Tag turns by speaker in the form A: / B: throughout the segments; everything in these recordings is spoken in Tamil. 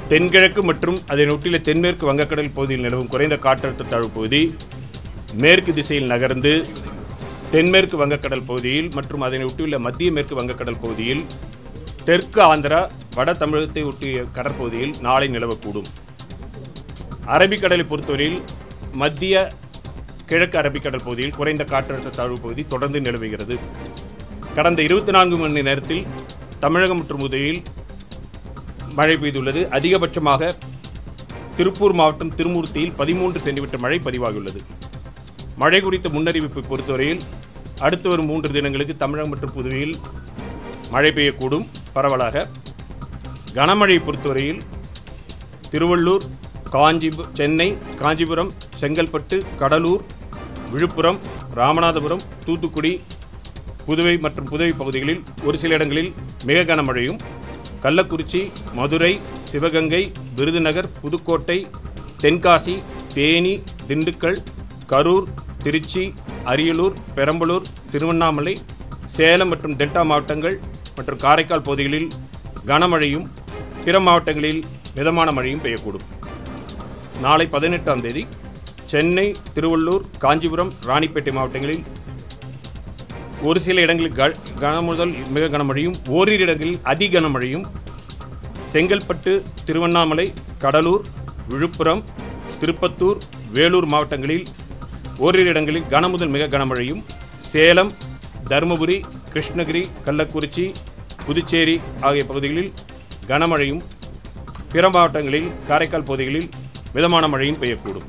A: தென்கிழக்கு மற்றும் அதனை ஒட்டியுள்ள தென்மேற்கு வங்கக்கடல் பகுதியில் நிலவும் குறைந்த காற்றழுத்த தாழ்வு பகுதி மேற்கு திசையில் நகர்ந்து தென்மேற்கு வங்கக்கடல் பகுதியில் மற்றும் அதனை ஒட்டியுள்ள மத்திய மேற்கு வங்கக்கடல் பகுதியில் தெற்கு ஆந்திரா வட தமிழகத்தை ஒட்டிய கடற்பகுதியில் நாளை நிலவக்கூடும் அரபிக்கடலை பொறுத்தவரையில் மத்திய கிழக்கு அரபிக்கடல் பகுதியில் குறைந்த காற்றழுத்த தாழ்வு பகுதி தொடர்ந்து நிலவுகிறது கடந்த இருபத்தி நான்கு மணி நேரத்தில் தமிழகம் மற்றும் உதவியில் மழை பெய்துள்ளது அதிகபட்சமாக திருப்பூர் மாவட்டம் திருமூர்த்தியில் பதிமூன்று சென்டிமீட்டர் மழை பதிவாகியுள்ளது மழை குறித்த முன்னறிவிப்பை பொறுத்தவரையில் அடுத்து வரும் மூன்று தினங்களுக்கு தமிழகம் மற்றும் புதுவையில் மழை பெய்யக்கூடும் பரவலாக கனமழையை பொறுத்தவரையில் திருவள்ளூர் காஞ்சி சென்னை காஞ்சிபுரம் செங்கல்பட்டு கடலூர் விழுப்புரம் ராமநாதபுரம் தூத்துக்குடி புதுவை மற்றும் புதுவை பகுதிகளில் ஒரு சில இடங்களில் மிக கனமழையும் கள்ளக்குறிச்சி மதுரை சிவகங்கை விருதுநகர் புதுக்கோட்டை தென்காசி தேனி திண்டுக்கல் கரூர் திருச்சி அரியலூர் பெரம்பலூர் திருவண்ணாமலை சேலம் மற்றும் டெல்டா மாவட்டங்கள் மற்றும் காரைக்கால் பகுதிகளில் கனமழையும் பிற மாவட்டங்களில் மிதமான மழையும் பெய்யக்கூடும் நாளை பதினெட்டாம் தேதி சென்னை திருவள்ளூர் காஞ்சிபுரம் ராணிப்பேட்டை மாவட்டங்களில் ஒரு சில இடங்களில் க கன முதல் மிக கனமழையும் ஓரிரு இடங்களில் அதி கனமழையும் செங்கல்பட்டு திருவண்ணாமலை கடலூர் விழுப்புரம் திருப்பத்தூர் வேலூர் மாவட்டங்களில் ஓரிரு இடங்களில் கன முதல் மிக கனமழையும் சேலம் தருமபுரி கிருஷ்ணகிரி கள்ளக்குறிச்சி புதுச்சேரி ஆகிய பகுதிகளில் கனமழையும் பிற மாவட்டங்களில் காரைக்கால் பகுதிகளில் மிதமான மழையும் பெய்யக்கூடும்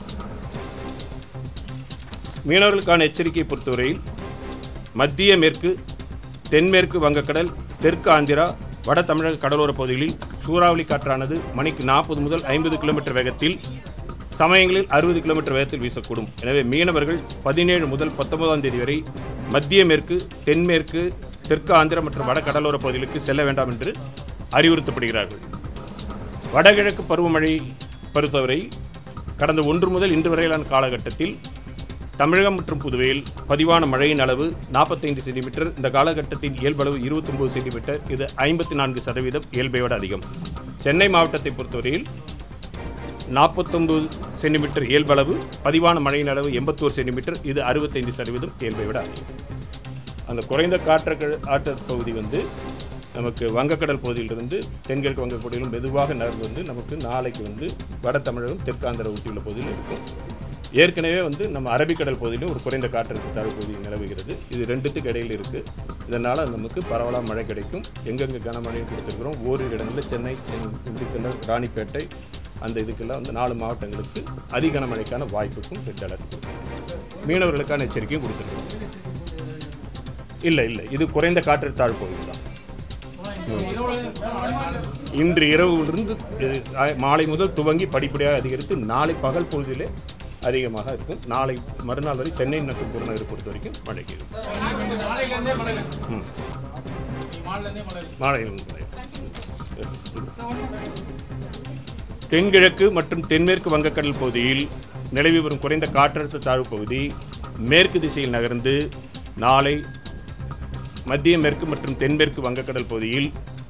A: மீனவர்களுக்கான எச்சரிக்கையை பொறுத்தவரையில் மத்திய மேற்கு தென்மேற்கு வங்கக்கடல் தெற்கு ஆந்திரா வட தமிழக கடலோர பகுதிகளில் சூறாவளி காற்றானது மணிக்கு நாற்பது முதல் ஐம்பது கிலோமீட்டர் வேகத்தில் சமயங்களில் அறுபது கிலோமீட்டர் வேகத்தில் வீசக்கூடும் எனவே மீனவர்கள் பதினேழு முதல் பத்தொன்பதாம் தேதி வரை மத்திய மேற்கு தென்மேற்கு தெற்கு ஆந்திரா மற்றும் வட கடலோர பகுதிகளுக்கு செல்ல வேண்டாம் என்று அறிவுறுத்தப்படுகிறார்கள் வடகிழக்கு பருவமழை பொறுத்தவரை கடந்த ஒன்று முதல் இன்று வரையிலான காலகட்டத்தில் தமிழகம் மற்றும் புதுவையில் பதிவான மழையின் அளவு நாற்பத்தைந்து சென்டிமீட்டர் இந்த காலகட்டத்தின் இயல்பளவு இருபத்தொம்பது சென்டிமீட்டர் இது ஐம்பத்தி நான்கு சதவீதம் இயல்பை விட அதிகம் சென்னை மாவட்டத்தை பொறுத்தவரையில் நாற்பத்தொம்பது சென்டிமீட்டர் இயல்பளவு பதிவான மழையின் அளவு எண்பத்தோரு சென்டிமீட்டர் இது அறுபத்தைந்து சதவீதம் இயல்பை விட அதிகம் அந்த குறைந்த காற்று ஆற்ற பகுதி வந்து நமக்கு வங்கக்கடல் பகுதியிலிருந்து தென்கிழக்கு வங்கக்கடலிலும் மெதுவாக நகர்ந்து வந்து நமக்கு நாளைக்கு வந்து வட தமிழகம் தெற்காந்திர ஒட்டியுள்ள பகுதியில் இருக்கும் ஏற்கனவே வந்து நம்ம அரபிக்கடல் பகுதியிலும் ஒரு குறைந்த காற்றழுத்த தாழ்வு பகுதி நிலவுகிறது இது ரெண்டுத்துக்கு இடையில் இருக்குது இதனால் நமக்கு பரவலாக மழை கிடைக்கும் எங்கெங்கே கனமழையும் கொடுத்துருக்குறோம் ஓரிரு இடங்களில் சென்னை சென்- திண்டுக்கல் ராணிப்பேட்டை அந்த இதுக்கெல்லாம் வந்து நாலு மாவட்டங்களுக்கு அதி கனமழைக்கான வாய்ப்புக்கும் ரெட் அலர்ட் கொடுத்துருக்கோம் மீனவர்களுக்கான எச்சரிக்கையும் கொடுத்துருக்கோம் இல்லை இல்லை இது குறைந்த காற்றழுத்த தாழ்வு பகுதி தான் இன்று இரவிலிருந்து இது ஆ- மாலை முதல் துவங்கி படிப்படியாக அதிகரித்து நாளை பகல் பொழுதிலே அதிகமாக இருக்கும் நாளை மறுநாள் வரை சென்னை மற்றும் புறநகரை பொறுத்த வரைக்கும் மழை பெய்யும்
B: நாளையிலேருந்தே மழை
A: ம்.
B: மாலையிலேருந்தே மழை
A: மாலையில் மழை தென்கிழக்கு மற்றும் தென்மேற்கு வங்கக்கடல் பகுதியில் நிலவி வரும் குறைந்த காற்றழுத்த தாழ்வு பகுதி மேற்கு திசையில் நகர்ந்து நாளை மத்திய மேற்கு மற்றும் தென்மேற்கு வங்கக்கடல் பகுதியில்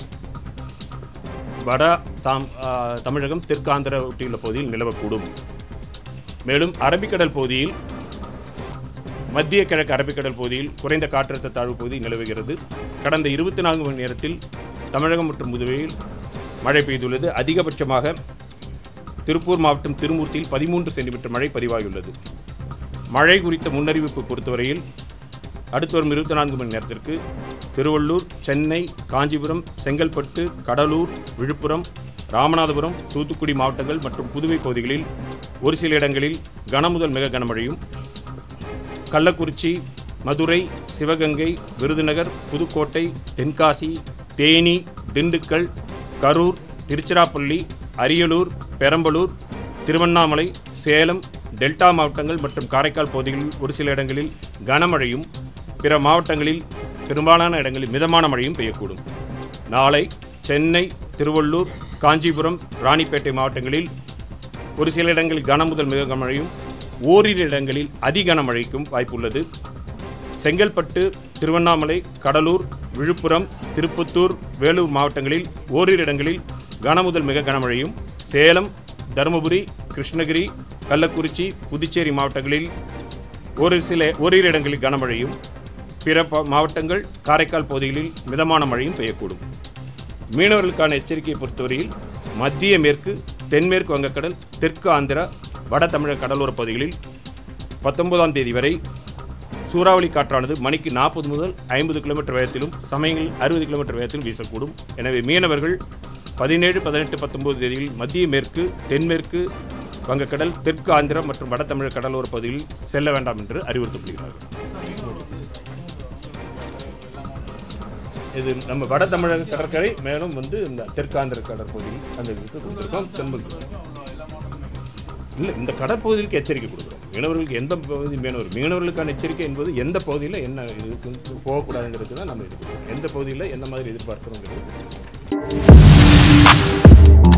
A: வட தாம் ஆ, தமிழகம் தெற்காந்திர ஒட்டியுள்ள பகுதியில் நிலவக்கூடும் மேலும் அரபிக்கடல் பகுதியில் மத்திய கிழக்கு அரபிக்கடல் பகுதியில் குறைந்த காற்றழுத்த தாழ்வு பகுதி நிலவுகிறது கடந்த இருபத்தி நான்கு மணி நேரத்தில் தமிழகம் மற்றும் புதுவையில் மழை பெய்துள்ளது அதிகபட்சமாக திருப்பூர் மாவட்டம் திருமூர்த்தியில் பதிமூன்று சென்டிமீட்டர் மழை பதிவாகியுள்ளது மழை குறித்த முன்னறிவிப்பு பொறுத்தவரையில் அடுத்து வரும் இருபத்தி நான்கு மணி நேரத்திற்கு திருவள்ளூர் சென்னை காஞ்சிபுரம் செங்கல்பட்டு கடலூர் விழுப்புரம் ராமநாதபுரம் தூத்துக்குடி மாவட்டங்கள் மற்றும் புதுவை பகுதிகளில் ஒரு சில இடங்களில் கனமுதல் மிக கனமழையும் கள்ளக்குறிச்சி மதுரை சிவகங்கை விருதுநகர் புதுக்கோட்டை தென்காசி தேனி திண்டுக்கல் கரூர் திருச்சிராப்பள்ளி அரியலூர் பெரம்பலூர் திருவண்ணாமலை சேலம் டெல்டா மாவட்டங்கள் மற்றும் காரைக்கால் பகுதிகளில் ஒரு சில இடங்களில் கனமழையும் பிற மாவட்டங்களில் பெரும்பாலான இடங்களில் மிதமான மழையும் பெய்யக்கூடும் நாளை சென்னை திருவள்ளூர் காஞ்சிபுரம் ராணிப்பேட்டை மாவட்டங்களில் ஒரு சில இடங்களில் கன முதல் மிக கனமழையும் ஓரிரு இடங்களில் அதி கனமழைக்கும் வாய்ப்புள்ளது செங்கல்பட்டு திருவண்ணாமலை கடலூர் விழுப்புரம் திருப்பத்தூர் வேலூர் மாவட்டங்களில் ஓரிரு இடங்களில் கனமுதல் மிக கனமழையும் சேலம் தருமபுரி கிருஷ்ணகிரி கள்ளக்குறிச்சி புதுச்சேரி மாவட்டங்களில் ஒரு சில ஓரிரு இடங்களில் கனமழையும் பிற ப- மாவட்டங்கள் காரைக்கால் பகுதிகளில் மிதமான மழையும் பெய்யக்கூடும் மீனவர்களுக்கான எச்சரிக்கையை பொறுத்தவரையில் மத்திய மேற்கு தென்மேற்கு வங்கக்கடல் தெற்கு ஆந்திரா வட தமிழக கடலோரப் பகுதிகளில் பத்தொன்பதாம் தேதி வரை சூறாவளி காற்றானது மணிக்கு நாற்பது முதல் ஐம்பது கிலோமீட்டர் வேகத்திலும் சமயங்களில் அறுபது கிலோமீட்டர் வேகத்திலும் வீசக்கூடும் எனவே மீனவர்கள் பதினேழு பதினெட்டு பத்தொன்பது தேதியில் மத்திய மேற்கு தென்மேற்கு வங்கக்கடல் தெற்கு ஆந்திரா மற்றும் வட தமிழக கடலோரப் பகுதிகளில் செல்ல வேண்டாம் என்று அறிவுறுத்தப்படுகிறார்கள் இது நம்ம வட தமிழக கடற்கரை மேலும் வந்து இந்த தெற்காந்திர கடற்பகுதியில் அந்த இதுக்கு கொடுத்துருக்கோம் தென்பகுதி இல்லை இந்த கடற்பகுதிக்கு எச்சரிக்கை கொடுக்குறோம் மீனவர்களுக்கு எந்த பகுதி மீனவர் மீனவர்களுக்கான எச்சரிக்கை என்பது எந்த பகுதியில் என்ன இதுக்கு போகக்கூடாதுங்கிறது தான் நம்ம இது கொடுக்குறோம் எந்த பகுதியில் எந்த மாதிரி எதிர்பார்க்குறோங்கிறது